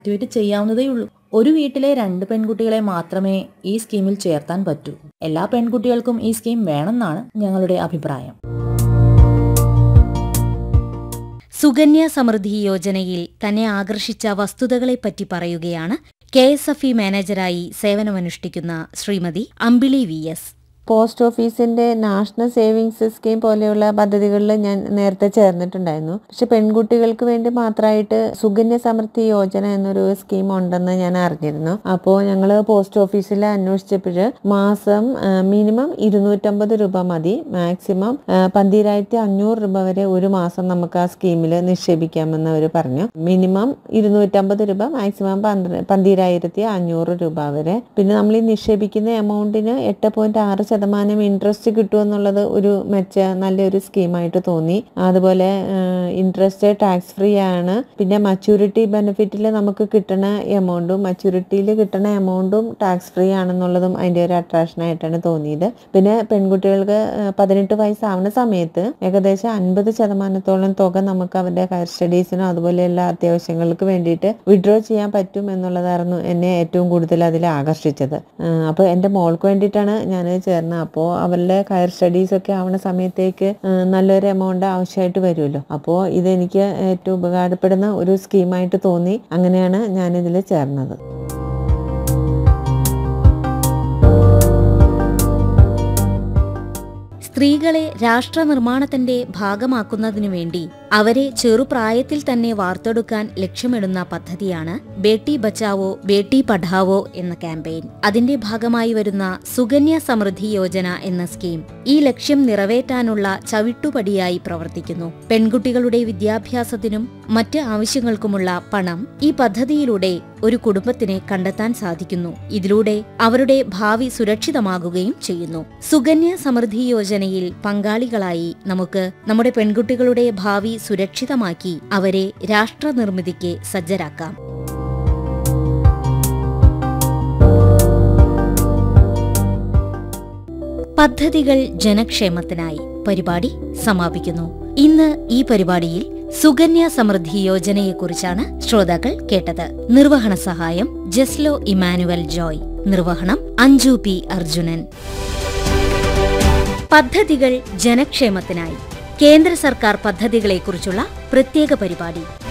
activate ചെയ്യാവുന്നതേ ഉള്ളൂ ഒരു വീട്ടിലെ രണ്ട് പെൺകുട്ടികളെ മാത്രമേ ഈ സ്കീമിൽ ചേർത്താൻ പറ്റൂ എല്ലാ പെൺകുട്ടികൾക്കും ഈ സ്കീം വേണമെന്നാണ് ഞങ്ങളുടെ അഭിപ്രായം സുകന്യ സമൃദ്ധി യോജനയിൽ തന്നെ ആകർഷിച്ച വസ്തുതകളെപ്പറ്റി പറയുകയാണ് കെ എസ് എഫ് ഇ മാനേജരായി സേവനമനുഷ്ഠിക്കുന്ന Shrimati Ambili V S post ഓഫീസിന്റെ നാഷണൽ സേവിങ്സ് സ്കീം പോലെയുള്ള പദ്ധതികളിൽ ഞാൻ നേരത്തെ ചേർന്നിട്ടുണ്ടായിരുന്നു പക്ഷെ പെൺകുട്ടികൾക്ക് വേണ്ടി മാത്രമായിട്ട് സുകന്യ സമൃദ്ധി യോജന എന്നൊരു സ്കീം ഉണ്ടെന്ന് ഞാൻ അറിഞ്ഞിരുന്നു അപ്പോൾ ഞങ്ങൾ പോസ്റ്റ് ഓഫീസിൽ അന്വേഷിച്ചപ്പോൾ മാസം മിനിമം ഇരുന്നൂറ്റമ്പത് രൂപ മതി മാക്സിമം പന്തിരായിരത്തി അഞ്ഞൂറ് രൂപ വരെ ഒരു മാസം നമുക്ക് ആ സ്കീമിൽ നിക്ഷേപിക്കാമെന്ന് അവർ പറഞ്ഞു മിനിമം ഇരുന്നൂറ്റമ്പത് രൂപ മാക്സിമം പന്ത്ര പന്തിരായിരത്തി അഞ്ഞൂറ് രൂപ വരെ പിന്നെ നമ്മൾ ഈ നിക്ഷേപിക്കുന്ന എമൗണ്ടിന് എട്ട് പോയിന്റ് ആറ് ശതമാനം ഇൻട്രസ്റ്റ് കിട്ടുമെന്നുള്ളത് ഒരു മെച്ച നല്ലൊരു സ്കീമായിട്ട് തോന്നി അതുപോലെ ഇൻട്രസ്റ്റ് ടാക്സ് ഫ്രീ ആണ് പിന്നെ മച്യൂരിറ്റി ബെനിഫിറ്റിൽ നമുക്ക് കിട്ടുന്ന എമൗണ്ടും മച്യൂരിറ്റിയിൽ കിട്ടുന്ന എമൗണ്ടും ടാക്സ് ഫ്രീ ആണെന്നുള്ളതും അതിൻ്റെ ഒരു അട്രാക്ഷൻ ആയിട്ടാണ് തോന്നിയത് പിന്നെ പെൺകുട്ടികൾക്ക് ഏഹ്, പതിനെട്ട് വയസ്സാവുന്ന സമയത്ത് ഏകദേശം അൻപത് ശതമാനത്തോളം തുക നമുക്ക് അവരുടെ ഹയർ സ്റ്റഡീസിനോ അതുപോലെയുള്ള അത്യാവശ്യങ്ങൾക്ക് വേണ്ടിയിട്ട് വിഡ്രോ ചെയ്യാൻ പറ്റും എന്നുള്ളതായിരുന്നു എന്നെ ഏറ്റവും കൂടുതൽ അതിൽ ആകർഷിച്ചത് അപ്പോൾ എൻ്റെ മോൾക്ക് വേണ്ടിയിട്ടാണ് ഞാൻ ചേർന്നത് അപ്പോൾ അവരുടെ ഹയർ സ്റ്റഡീസ് ഒക്കെ ആവുന്ന സമയത്തേക്ക് ഏഹ്, നല്ലൊരു എമൗണ്ട് ആവശ്യമായിട്ട് വരുമല്ലോ അപ്പോൾ ഇതെനിക്ക് ഏറ്റവും ഉപകാരപ്പെടുന്ന ഒരു സ്കീമായിട്ട് തോന്നി അങ്ങനെയാണ് ഞാനിതിൽ ചേർന്നത് സ്ത്രീകളെ രാഷ്ട്ര നിർമ്മാണത്തിന്റെ ഭാഗമാക്കുന്നതിനു വേണ്ടി അവരെ ചെറുപ്രായത്തിൽ തന്നെ വാർത്തെടുക്കാൻ ലക്ഷ്യമിടുന്ന പദ്ധതിയാണ് ബേട്ടി ബച്ചാവോ ബേട്ടി പഠാവോ എന്ന ക്യാമ്പയിൻ അതിന്റെ ഭാഗമായി വരുന്ന സുകന്യ സമൃദ്ധി യോജന എന്ന സ്കീം ഈ ലക്ഷ്യം നിറവേറ്റാനുള്ള ചവിട്ടുപടിയായി പ്രവർത്തിക്കുന്നു പെൺകുട്ടികളുടെ വിദ്യാഭ്യാസത്തിനും മറ്റ് ആവശ്യങ്ങൾക്കുമുള്ള പണം ഈ പദ്ധതിയിലൂടെ ഒരു കുടുംബത്തിനെ കണ്ടെത്താൻ സാധിക്കുന്നു ഇതിലൂടെ അവരുടെ ഭാവി സുരക്ഷിതമാകുകയും ചെയ്യുന്നു സുകന്യ സമൃദ്ധി യോജനയിൽ പങ്കാളികളായി നമുക്ക് നമ്മുടെ പെൺകുട്ടികളുടെ ഭാവി സുരക്ഷിതമാക്കി അവരെ രാഷ്ട്ര നിർമ്മിതിക്ക് സജ്ജരാക്കാം പദ്ധതികൾ ജനക്ഷേമത്തിനായി പരിപാടി സമാപിക്കുന്നു ഇന്ന് ഈ പരിപാടിയിൽ സുകന്യ സമൃദ്ധി യോജനയെക്കുറിച്ചാണ് ശ്രോതാക്കൾ കേട്ടത് നിർവഹണ സഹായം ജസ്ലോ ഇമാനുവൽ ജോയ് നിർവഹണം അഞ്ജു പി അർജുനൻ പദ്ധതികൾ ജനക്ഷേമത്തിനായി കേന്ദ്ര സർക്കാർ പദ്ധതികളെക്കുറിച്ചുള്ള പ്രത്യേക പരിപാടി